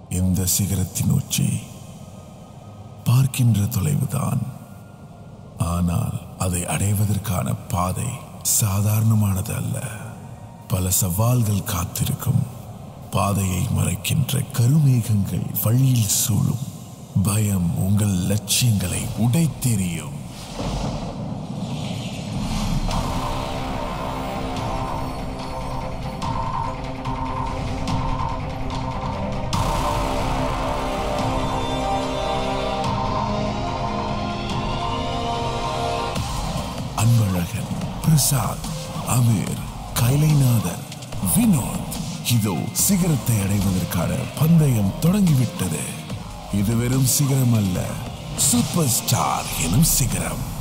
இந்த சிகரத்தின் உச்சி பார்க்கின்ற தொலைவுதான் ஆனால் அதை அடைவதற்கான பாதை சாதாரணமானது அல்ல பல சவால்கள் காத்திருக்கும் பாதையை மறைக்கின்ற கருமேகங்கள் வழியில் சூழும் பயம் உங்கள் லட்சியங்களை உடைத்தெறியும் அன்பழகன் பிரசாத் அமீர் கைலைநாதன் வினோத் இதோ சிகரத்தை அடைவதற்கான பந்தயம் தொடங்கிவிட்டது இது வெறும் சிகரம் அல்ல சூப்பர் ஸ்டார் எனும் சிகரம்